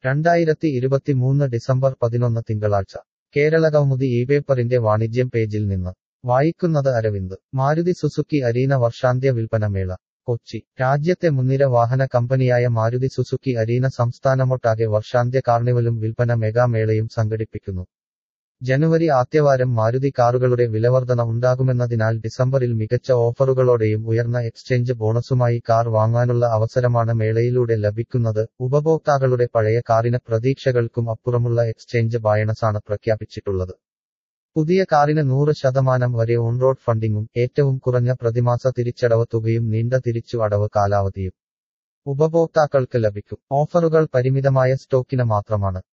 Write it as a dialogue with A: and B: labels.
A: രണ്ടായിരത്തി ഇരുപത്തിമൂന്ന് ഡിസംബർ പതിനൊന്ന് തിങ്കളാഴ്ച കേരളകൗമുദി ഈ പേപ്പറിന്റെ വാണിജ്യം പേജിൽ നിന്ന് വായിക്കുന്നത് അരവിന്ദ് മാരുതി സുസുക്കി അരീന വർഷാന്ത്യ വിൽപ്പന മേള കൊച്ചി രാജ്യത്തെ മുൻനിര വാഹന കമ്പനിയായ മാരുതി സുസുക്കി അരീന സംസ്ഥാനമൊട്ടാകെ വർഷാന്ത്യ കാർണിവലും വിൽപ്പന മെഗാമേളയും സംഘടിപ്പിക്കുന്നു ജനുവരി ആദ്യവാരം മാരുതി കാറുകളുടെ വിലവർധന ഉണ്ടാകുമെന്നതിനാൽ ഡിസംബറിൽ മികച്ച ഓഫറുകളോടെയും ഉയർന്ന എക്സ്ചേഞ്ച് ബോണസുമായി കാർ വാങ്ങാനുള്ള അവസരമാണ് മേളയിലൂടെ ലഭിക്കുന്നത് ഉപഭോക്താക്കളുടെ പഴയ കാറിന് പ്രതീക്ഷകൾക്കും അപ്പുറമുള്ള എക്സ്ചേഞ്ച് ബയണസാണ് പ്രഖ്യാപിച്ചിട്ടുള്ളത് പുതിയ കാറിന് നൂറ് ശതമാനം വരെ ഓൺറോഡ് ഫണ്ടിങ്ങും ഏറ്റവും കുറഞ്ഞ പ്രതിമാസ തിരിച്ചടവ് തുകയും നീണ്ട തിരിച്ചു അടവ് കാലാവധിയും ഉപഭോക്താക്കൾക്ക് ലഭിക്കും ഓഫറുകൾ പരിമിതമായ സ്റ്റോക്കിന് മാത്രമാണ്